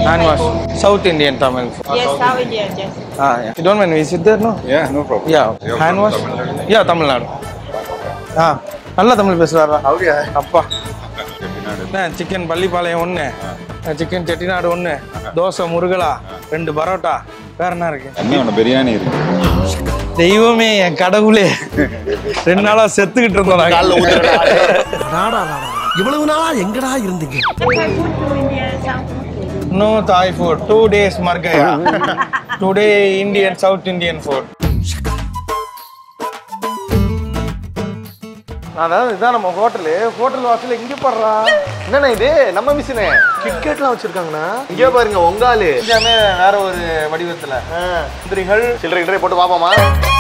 Hand wash. South Indian Tamil. Yes, South India, yes. Ah, yeah. You don't mind visit there, no? Yeah, no problem. Yeah. You're Hand from wash. Tamil Nadu? Yeah, Tamil Nadu. ஆ நல்லா தமிழ் பேசுறாரா அப்படியா அப்பா Chettinad chicken Pallipalayam ஒன்று chicken Chettinad ஒன்று தோசை முருகலா ரெண்டு பரோட்டா வேற என்ன இருக்கு இன்னும் பிரியாணி இருக்கு தெய்வமே என் கடவுளே ரெண்டு நாளா செத்துக்கிட்டு இருந்தோம் நாங்க. இவ்வளவு நாளா எங்கடா இருந்தீங்க Thai food to India, South food. No Thai food. Two days Margaya. Today Indian, South Indian food. அதாவது இதான் நம்ம ஹோட்டலு ஹோட்டல் வாசல்ல இங்க போடுறா என்னண்ணா இது நம்ம மிஷினு கிட்கெட்லாம் வச்சிருக்காங்கண்ணா இங்கே பாருங்க உங்காலு எல்லாமே வேற ஒரு வடிவத்துல முந்திரிகள் சில்லறை கில்லறை போட்டு பார்ப்போமா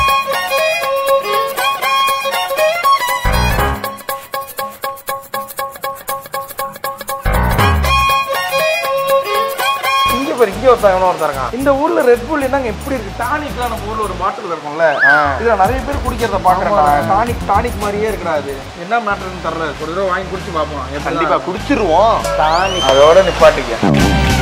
இங்க பாரு இங்க ஒருத்தன் எவனோ ஒருத்தன் இருக்கான் இந்த ஊர்ல ரெட் புல் என்னங்க எப்படி இருக்கு டானிக்லாம் நம்ம ஊர்ல ஒரு பாட்டில் இருக்கும்ல இதுல நிறைய பேர் குடிக்கிறத பாக்குறேன் டானிக் டானிக் மாதிரியே இருக்கடா அது என்ன மேட்டர்னு தெரியல ஒரு தடவை வாங்கி குடிச்சு பார்ப்போம் எப்படி கண்டிப்பா குடிச்சிருவோம் தானி அதோட நிப்பாட்டிக்க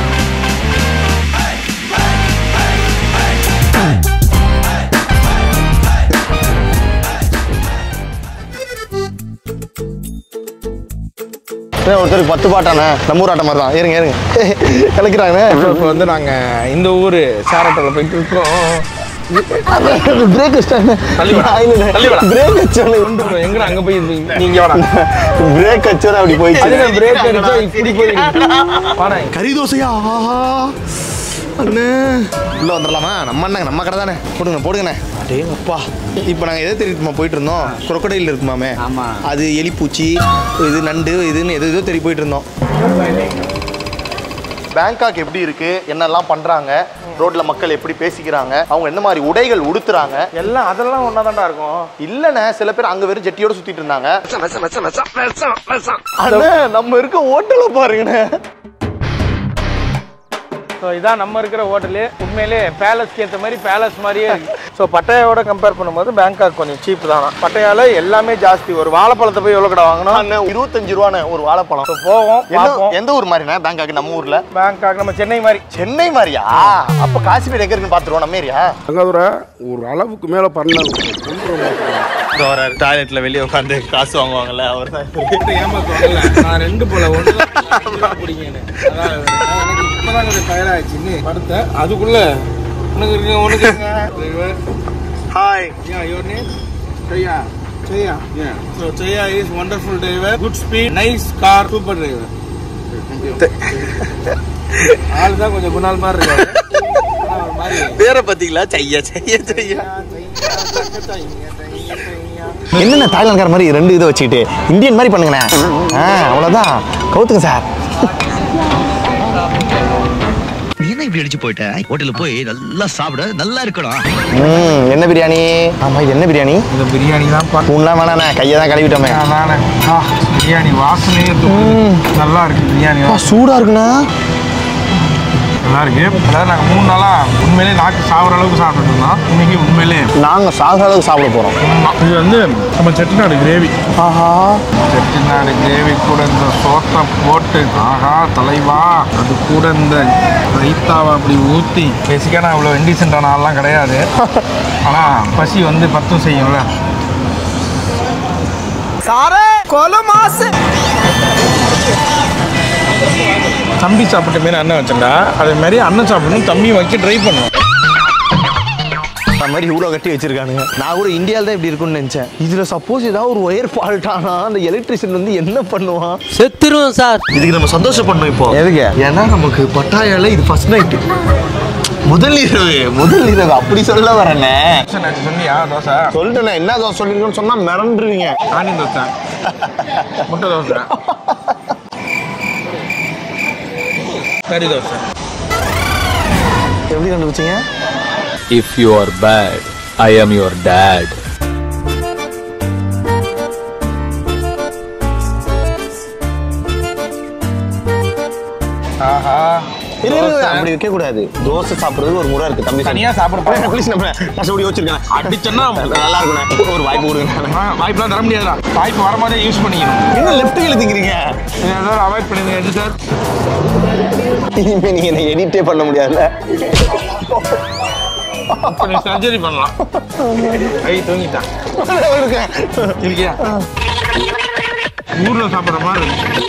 ஒருத்தருக்கு பத்து பாட்டானே நம்ம ஊர் ஆட்டம் மாதிரி தான் ஏறுங்க ஏறுங்க கலக்கிறாங்கண்ணே இப்போ வந்து நாங்க இந்த ஊரு சாரட்டில் போயிட்டு இருக்கோம் பிரேக் தள்ளி வாடா. தள்ளி வாடா. பிரேக் வச்சோன்னு கொண்டு போய் எங்கடா அங்க போய் இருந்தீங்க? நீங்க வாடா பிரேக் வச்சோன்னு அப்படி போயிடுச்சு அதுல பிரேக் அடிச்சா இப்படி போயிருக்கு வாடா கறி தோசையா ஆஹா அண்ணே உள்ள வந்துடலாமா நம்ம அண்ணங்க நம்ம கடை தானே போடுங்க போடுங்கண்ணே அடேங்கப்பா இப்போ நாங்கள் எதை தெரியுமா போயிட்டு இருந்தோம் crocodile இருக்குமாமே அது எலிப்பூச்சி இது நண்டு இதுன்னு எது எதோ தெரிய போயிட்டு இருந்தோம் பேங்காக் எப்படி இருக்கு என்னெல்லாம் பண்றாங்க ரோட்ல மக்கள் எப்படி பேசிக்கிறாங்க அவங்க என்ன மாதிரி உடைகள் உடுத்துறாங்க எல்லாம் அதெல்லாம் ஒன்னாதான்டா இருக்கும் இல்லண்ணே சில பேர் அங்க வெறும் ஜெட்டியோட சுத்திட்டு இருந்தாங்க அண்ணே நம்ம இருக்க ஹோட்டலை பாருங்கண்ணே ஸோ இதான் நம்ம இருக்கிற ஹோட்டலு உண்மையிலே பேலஸ்க்கு ஏற்ற மாதிரி பேலஸ் மாதிரியே இருக்கு ஸோ பட்டையாவோட கம்பேர் பண்ணும்போது பேங்காக் கொஞ்சம் சீப் தானா பட்டையால எல்லாமே ஜாஸ்தி ஒரு வாழைப்பழத்தை போய் எவ்வளோ கடை வாங்கணும் அண்ணே இருபத்தஞ்சு ரூபாண்ணே ஒரு வாழைப்பழம் ஸோ போவோம் என்ன- பார்ப்போம் எந்த ஊர் மாதிரிண்ணே பேங்காக் நம்ம ஊர்ல பேங்காக் நம்ம சென்னை மாதிரி சென்னை மாதிரியா அப்ப காஷ்மீர் எங்க இருக்குன்னு பாத்துருவோம் நம்ம ஏரியா தங்காதுரை ஒரு அளவுக்கு மேல பண்ணாங்க டாய்லெட்ல வெளியே உட்காந்து காசு வாங்குவாங்கல்ல அவர் தான் ஏமாத்துவாங்கல்ல நான் ரெண்டு போல ஒன்று பிடிங்கன்னு அதான் எனக்கு இப்போதான் கொஞ்சம் டயர்டாகிடுச்சு படுத்த அதுக்குள்ள உனக்கு இருக்கு உனக்கு இருக்கு hi Yeah, your name? Chaya. Chaya. Yeah. So Chaya is wonderful driver, good speed, nice car, super driver. ஆள் தான் கொஞ்சம் குணால் மாதிரி இருக்காரு ஆனா ஒரு மாதிரி பேரை பாத்தீங்களா செய்ய செய்ய செய்ய என்னென்ன தாய்லாந்துக்கார மாதிரி ரெண்டு இதை வச்சுக்கிட்டு இந்தியன் மாதிரி பண்ணுங்கண்ணே ஆ அவ்வளோதான் கவுத்துங்க சார் நீ என்ன இப்படி அடிச்சு போயிட்ட ஹோட்டல்ல போய் நல்லா சாப்பிட நல்லா இருக்கணும் ம் என்ன பிரியாணி ஆமா இது என்ன பிரியாணி இந்த பிரியாணி தான் பார்க்க பூன்லாம் வேணாண்ணே கையை தான் கழுவிட்டோமே நானே ஆ பிரியாணி வாசனையே தூக்குது. நல்லா இருக்கு பிரியாணி ஆ, சூடா இருக்குண்ணா நல்லா இருக்கு அதாவது நாங்கள் மூணு நாளா உண்மையிலே நாக்கு சாப்பிட்ற அளவுக்கு சாப்பிட்டுட்டு இருந்தோம் இன்னைக்கு உண்மையிலே நாங்க சாகிற அளவுக்கு சாப்பிட போறோம் இது வந்து நம்ம செட்டிநாடு கிரேவி ஆஹா செட்டிநாடு கிரேவி கூட இந்த சோத்தை போட்டு ஆஹா தலைவா அது கூட இந்த ரைத்தாவை அப்படி ஊற்றி பேசிக்காக நான் இவ்வளோ இன்டீசென்டான ஆள்லாம் கிடையாது ஆனால் பசி வந்து பத்தும் செய்யும்ல தம்பி சாப்பிட்ட மாரி அண்ணன் வச்சேன்டா அதே மாதிரி அண்ணன் சாப்பிடணும் தம்பி வைக்க ட்ரை பண்ணுவோம் அந்த மாதிரி இவ்வளோ கட்டி வச்சிருக்கானுங்க நான் கூட இந்தியாவில் தான் இப்படி இருக்கும்னு நினச்சேன் இதில் சப்போஸ் ஏதாவது ஒரு ஒயர் ஃபால்ட் ஆனா அந்த எலக்ட்ரிஷியன் வந்து என்ன பண்ணுவான் செத்துருவோம் சார் இதுக்கு நம்ம சந்தோஷப்படணும் இப்போ எதுக்கு ஏன்னா நமக்கு பட்டாயால இது ஃபர்ஸ்ட் நைட்டு முதல் இரவு முதல் இரவு அப்படி சொல்ல வரேனே நேற்று சொன்னியா தோசை சொல்லிட்டேனே என்ன தோசை சொல்லிருக்கோன்னு சொன்னா மிரண்டுருவீங்க ஆனியன் தோசை முட்டை தோசை கறி தோசை எப்படி கண்டுபிடிச்சீங்க if you are bad I am your date ஆஹா இரு, இரு, இரு, அப்படி வைக்க கூடாது தோசை சாப்பிடுறதுக்கு ஒரு முறை இருக்கு தம்பி தனியா சாப்பிட ப்ளீஸ் நம்ம கஷ்டப்படி யோசிச்சிருக்கேன் அடிச்சேன்னா நல்லா இருக்கும் ஒரு வாய்ப்பு கொடுங்க ஆ, வாய்ப்பெல்லாம் தர முடியாதுடா வாய்ப்பு வரும்போதே யூஸ் பண்ணிக்கணும் என்ன லெஃப்ட் கையில திங்கிறீங்க ஏதாவது அவாய்ட் பண்ணுங்க எடிட்டர் இனிமே நீங்க என்ன எடிட்டே பண்ண முடியாதுல்ல அப்போ நீ சர்ஜரி பண்ணலாம் கை தூங்கிட்டான் இருக்கேன் இருக்கியா ஊர்ல சாப்பிடுற மாதிரி இருக்கு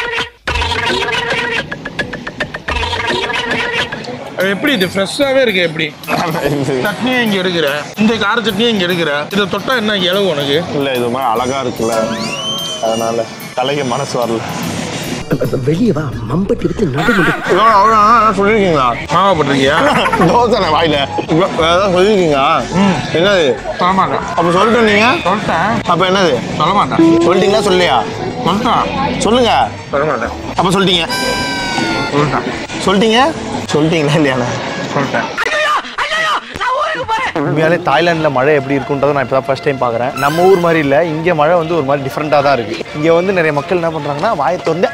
அது எப்படி இது ஃப்ரெஷ்ஷாகவே இருக்கு எப்படி சட்னியும் இங்கே எடுக்கிற இந்த கார சட்னியும் இங்கே எடுக்கிற இதை தொட்டா என்ன இலவு உனக்கு இல்ல இது மாதிரி அழகா இருக்குல்ல அதனால தலைக்கு மனசு வரல வெளியே வா மம்பட்டி எடுத்து நடு சொல்லிருக்கீங்களா மாவப்பட்டிருக்கியா தோசை வாயில ஏதாவது சொல்லிருக்கீங்களா என்னது சொல்லமாட்டேன் அப்ப சொல்லிட்டு நீங்க சொல்லிட்டேன் அப்ப என்னது சொல்ல மாட்டேன் சொல்லிட்டீங்களா சொல்லியா சொல்லிட்டான் சொல்லுங்க சொல்ல மாட்டேன் அப்ப சொல்லிட்டீங்க சொல்லிட்டான் சொல்லிட்டீங்க சொல்லிட்டீங்களா இல்லையாண்ணா சொல்லிட்டேன் உண்மையாலே தாய்லாண்டில் மழை எப்படி இருக்குன்றதை நான் இப்போ தான் ஃபஸ்ட் டைம் பார்க்குறேன் நம்ம ஊர் மாதிரி இல்லை இங்கே மழை வந்து ஒரு மாதிரி டிஃப்ரெண்ட்டாக தான் இருக்குது இங்கே வந்து நிறைய மக்கள் என்ன பண்ணுறாங்கன்னா வாயை திறந்து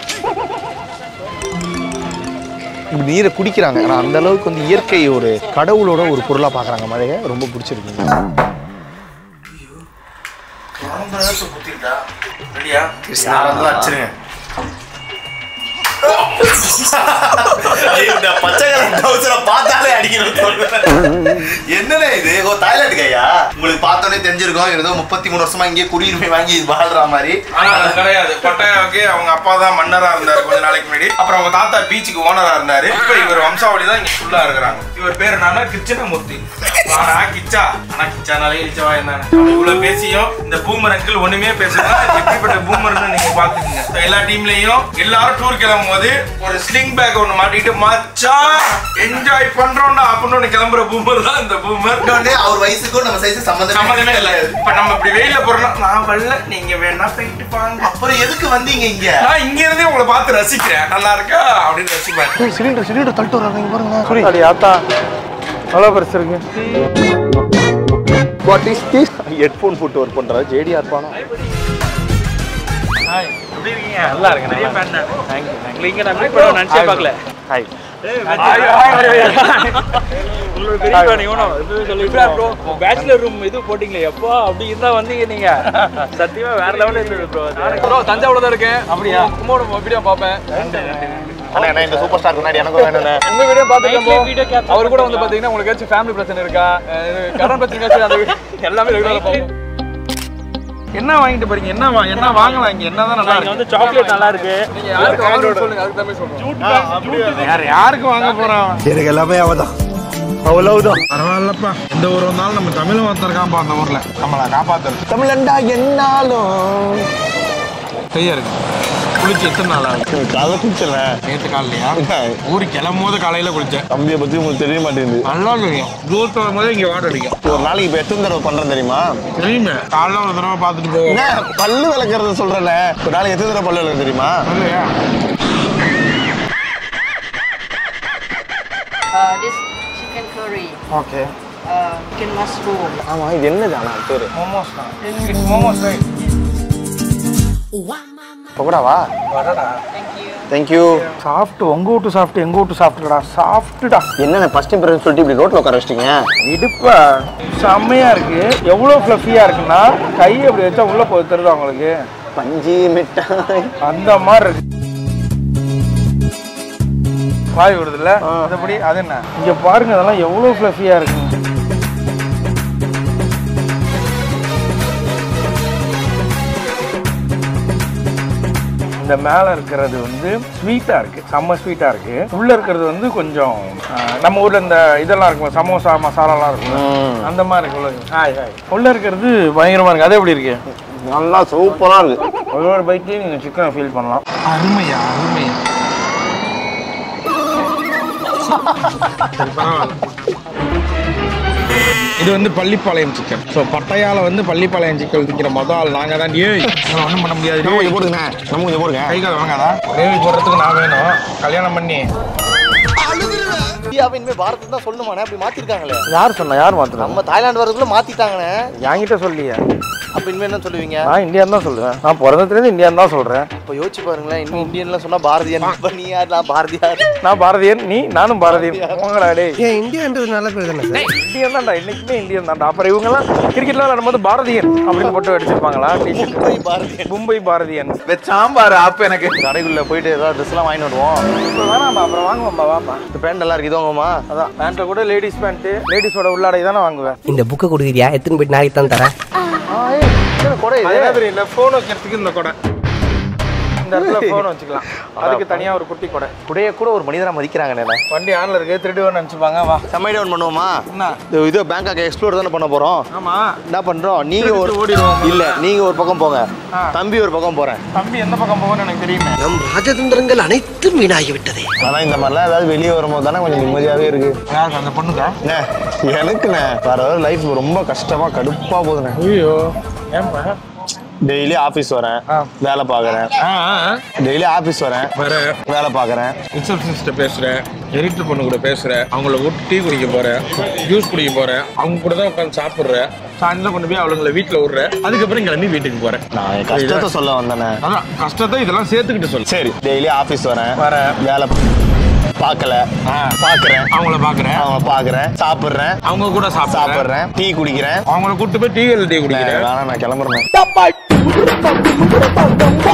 இப்படி நீரை குடிக்கிறாங்க ஆனால் அந்த அளவுக்கு வந்து இயற்கை ஒரு கடவுளோட ஒரு பொருளாக பார்க்குறாங்க மழையை ரொம்ப பிடிச்சிருக்குங்க இந்த பச்சை கலர் டவுசரை பார்த்தாலே அடிக்கணும் என்னடா இது ஓ தாய்லாந்து கையா உங்களுக்கு பார்த்தோன்னே தெரிஞ்சிருக்கும் ஏதோ முப்பத்தி மூணு வருஷமா இங்கே குடியுரிமை வாங்கி வாழ்ற மாதிரி ஆனா அது கிடையாது பட்டாயாவுக்கு அவங்க அப்பா தான் மன்னரா இருந்தாரு கொஞ்ச நாளைக்கு முன்னாடி அப்புறம் அவங்க தாத்தா பீச்சுக்கு ஓனரா இருந்தாரு இப்ப இவர் வம்சாவளி தான் இங்க ஃபுல்லா இருக்கிறாங்க இவர் பேர் என்னன்னா கிருஷ்ணமூர்த்தி ஆனா கிச்சா ஆனா கிச்சானாலே இழிச்சவா இருந்தாங்க இவ்வளவு பேசியும் இந்த பூமர் அங்கிள் ஒண்ணுமே பேசுனா எப்படிப்பட்ட பூமர்னு நீங்க பாத்துக்கோங்க So, எல்லா டீம்லயும் எல்லாரும் டூர் கிளம்பும் போது ஒரு ஸ்லிங் பேக் ஒண்ணு மாட்டிட்டு மச்சான் என்ஜாய் பண்றோம்டா அப்படின்னு ஒண்ணு கிளம்புற பூமர் தான் இந்த பூமர் வந்து அவர் வயசுக்கும் நம்ம சைஸ் சம்மந்தமே இல்ல இப்ப நம்ம இப்படி வெயில போறோம்னா நான் வரல நீங்க வேணா போயிட்டு பாங்க அப்புறம் எதுக்கு வந்தீங்க இங்க நான் இங்க இருந்தே உங்களை பார்த்து ரசிக்கிறேன் நல்லா இருக்கா அப்படின்னு ரசிப்பேன் சிலிண்டர் சிலிண்டர் தள்ளிட்டு வர்றாங்க இங்க பாருங்க அடி ஆத்தா எவ்வளோ பெருசு இருக்கு வாட் இஸ் திஸ் ஹெட்ஃபோன் போட்டு ஒர்க் பண்றா ஜேடிஆர் இருப்பானா ஹாய் எப்படி இருக்கீங்க நல்லா இருக்கேன் நிறைய ஃபேன் தான் தேங்க்யூ தேங்க்யூ இங்க நான் மீட் பண்ண நினைச்சே பார்க்கல ஹாய் உங்களோட பெரிய ஃபேன் இவனும் எப்பவுமே சொல்லி ப்ரோ பேச்சுலர் ரூம் இது போட்டிங்களே எப்போ அப்படி இருந்தா வந்தீங்க நீங்க சத்தியமா வேற லெவலில் இருந்தது ப்ரோ ப்ரோ தஞ்சாவூர்ல தான் இருக்கேன் அப்படியா கும்போட வீடியோ பார்ப்பேன் அண்ணா அண்ணா, இந்த சூப்பர் ஸ்டார் முன்னாடி எனக்கும் வேணும்ண்ணே உங்க வீடியோ பார்த்துக்கலாம் அவர் கூட வந்து பாத்தீங்கன்னா உங்களுக்கு ஏதாச்சும் ஃபேமிலி பிரச்சனை இருக்கா அஹ் கடன் பிரச்சனை ஏதாச்சும் அந்த video எல்லாமே ரெகுலராக பார்ப்போம் என்ன வாங்கிட்டு போறீங்க என்ன வா- என்ன வாங்கலாம் இங்க என்னதான் நல்லா இருக்கு வந்து சாக்லேட் நல்லா இருக்கு நீங்க யாருக்கு வாங்கணும்னு சொல்லுங்க அதுக்கு தான் சொல்றோம் யார் யாருக்கு வாங்க போறோம் எனக்கு எல்லாமே அவதான் அவ்வளவுதான் பரவாயில்லப்பா எந்த ஊர் வந்தாலும் நம்ம தமிழ் ஒருத்தருக்கான்ப்பா அந்த ஊர்ல நம்மளை காப்பாத்தல் தமிழண்டா என்னாலும் சரியா இருக்கு குளிச்சு எத்தனை நாள் ஆகுது காலை குடிச்சல நேற்று காலையிலையா ஊருக்கு கிளம்பும் போது காலையில குளிச்சேன் தம்பியை பத்தி உங்களுக்கு தெரிய மாட்டேங்குது நல்லா தெரியும் தூரத்து வரும்போது இங்க வாட அடிக்கும் ஒரு நாளைக்கு இப்போ எத்தனை தடவை பண்றேன் தெரியுமா தெரியுமே காலைல ஒரு தடவை பார்த்துட்டு போவோம் என்ன பல்லு விளக்குறத சொல்றேனே ஒரு நாளைக்கு எத்தனை தடவை பல்லு விளக்கு தெரியுமா இல்லையா Uh, this chicken curry, okay uh, chicken mushroom. ஆமா இது என்னது ஆனா பேரு மோமோஸ் தான் இட்ஸ் மோமோஸ் ரைட் பக்கோடாவா தேங்க்யூ சாஃப்ட் உங்க வீட்டு சாஃப்ட் எங்க வீட்டு சாஃப்ட்டுடா சாஃப்ட்டுடா என்னென்ன ஃபர்ஸ்ட் இம்ப்ரெஷன் சொல்லிட்டு இப்படி ரோட்ல உட்கார வச்சிட்டீங்க இடுப்ப செம்மையா இருக்கு எவ்வளவு ஃப்ளஃபியா இருக்குன்னா கை அப்படி வச்சா உள்ள போய் தருதா உங்களுக்கு பஞ்சு மிட்டாய் அந்த மாதிரி இருக்கு வாய் விடுதுல்ல அதுபடி அது என்ன இங்க பாருங்க அதெல்லாம் எவ்வளவு ஃப்ளஃபியா இருக்கு இந்த மேல இருக்கிறது வந்து ஸ்வீட்டா இருக்கு செம்ம ஸ்வீட்டா இருக்கு உள்ள இருக்கிறது வந்து கொஞ்சம் ஆஹ், நம்ம ஊர்ல இந்த இதெல்லாம் இருக்கும் சமோசா மசாலாலாம் இருக்கும் அந்த மாதிரி இருக்கு உள்ள ஹாய் ஹாய் உள்ள இருக்கிறது பயங்கரமா இருக்கு அது எப்படி இருக்கு நல்லா சூப்பரா இருக்கு ஒரு ஒரு பைட்லேயும் நீங்கள் சிக்கனை ஃபீல் பண்ணலாம் அருமையா அருமையா சரி, பரவாயில்ல. இது வந்து பள்ளிப்பாளையம் சிக்கன் ஸோ பட்டையால வந்து பள்ளிப்பாளையம் சிக்கன் விற்கிற மொதல் ஆள் நாங்க தான் ஏய் ஒன்றும் பண்ண முடியாது நம்ம கொஞ்சம் போடுங்க நம்ம கொஞ்சம் போடுங்க கை கால் வாங்காதா கிரேவி போடுறதுக்கு நான் வேணும் கல்யாணம் பண்ணி இந்தியாவை இனிமே பாரத் தான் சொல்லணுமாண்ணே அப்படி மாத்திருக்காங்களே யார் சொன்னா யார் மாத்திரம் நம்ம தாய்லாந்து வரதுக்குள்ள மாத்திட்டாங்கண்ணே என்கிட்ட சொல்லியே அப்ப இனிமே என்ன சொல்லுவீங்க நான் இந்தியான் தான் சொல்லுவேன் நான் பிறந்ததுலேருந்து இந்தியான் தான் சொல்றேன் இப்ப யோசிச்சு பாருங்களேன் இன்னும் இந்தியன்லாம் சொன்னா பாரதியன் இப்ப நீ யார் நான் பாரதியார் நான் பாரதியன் நீ நானும் பாரதியன் போங்கடா டேய் ஏன் இந்தியான்றது நல்ல பேர் தானே சார் இந்தியன் தான்டா இன்னைக்குமே இந்தியன் தான்டா அப்புறம் இவங்கெல்லாம் கிரிக்கெட்ல விளையாடும்போது பாரதியன் அப்படின்னு போட்டு அடிச்சிருப்பாங்களா டிஷர்ட் போய் பாரதியன் மும்பை பாரதியன் சாம்பார் ஆப்பு எனக்கு கடைக்குள்ள போயிட்டு ஏதாவது ட்ரெஸ் எல்லாம் வாங்கிட்டு வருவோம் இப்போ வேணாம்பா அப்புறம் வாங்குவோம்பா வாப்பா இந்த பேண்ட் நல்லா இருக்கு இதுவாங்கம்மா அதான் பேண்ட்ல கூட லேடிஸ் பேண்ட் லேடிஸோட உள்ளாடை தானே வாங்குவேன் இந்த புக்கை கொடுக்குறியா எத்தனை போயிட்டு நாளைக்கு தான் தரேன் கொடை அது என்ன தெரியல ஃபோன் வைக்கிறதுக்கு இந்த கொடை இந்த இடத்துல ஃபோன் வச்சுக்கலாம் அதுக்கு தனியா ஒரு குட்டி கொடை குடைய கூட ஒரு மனிதரா மதிக்கிறாங்க வண்டி ஆன்ல இருக்கு திருடுவேன்னு நினைச்சுப்பாங்க வா செம்மை டவுன் பண்ணுவோமா என்ன இது இது பேங்காக் எக்ஸ்ப்ளோர் தானே பண்ண போறோம் ஆமா என்ன பண்றோம் நீங்க ஒரு ஓடிடுவோம் இல்ல நீங்க ஒரு பக்கம் போங்க ஆ. தம்பி ஒரு பக்கம் போறேன் தம்பி எந்த பக்கம் போகும்னு எனக்கு தெரியுமே நம் ராஜதந்திரங்கள் அனைத்தும் வீணாகி விட்டதே ஆனா இந்த மாதிரிலாம் ஏதாவது வெளியே வரும்போது தானே கொஞ்சம் நிம்மதியாவே இருக்கு யாருக்கு அந்த பொண்ணுக்கா அண்ணே, எனக்குண்ணே வர வர லைஃப் ரொம்ப கஷ்டமா கடுப்பா போகுதுண்ணே ஐயோ ஏன்பா டெய்லி ஆபீஸ் வரேன் ஆ. வேலை பாக்குறேன் ஆ ஆ, ஆ. டெய்லி ஆபீஸ் வரேன் வர வேலை பாக்குறேன் ரிசப்ஷனிஸ்ட்ட பேசுற எடிட்டர் பொண்ணு கூட பேசுற அவங்கள கூட்டு டீ குடிக்க போற ஜூஸ் குடிக்க போற அவங்க கூட தான் உட்காந்து சாப்பிடுற சாயந்தரம் கொண்டு போய் அவளுங்களை வீட்டுல விடுற அதுக்கப்புறம் கிளம்பி வீட்டுக்கு போற நான் என் கஷ்டத்தை சொல்ல வந்தேனே அதான் கஷ்டத்தை இதெல்லாம் சேர்த்துக்கிட்டு சொல்லு சரி டெய்லி ஆபீஸ் வரேன் வரேன். வேலை பார்க்கல பாக்குறேன் அவங்கள பாக்குறேன் அவங்க பாக்குறேன் சாப்பிடுறேன் அவங்க கூட சாப்பிடுறேன் சாப்பிடுறேன் டீ குடிக்கிறேன் அவங்கள கூட்டு போய் டீ டீ குடிக்கிறேன் வேணாம் நான் கிளம்புறேன்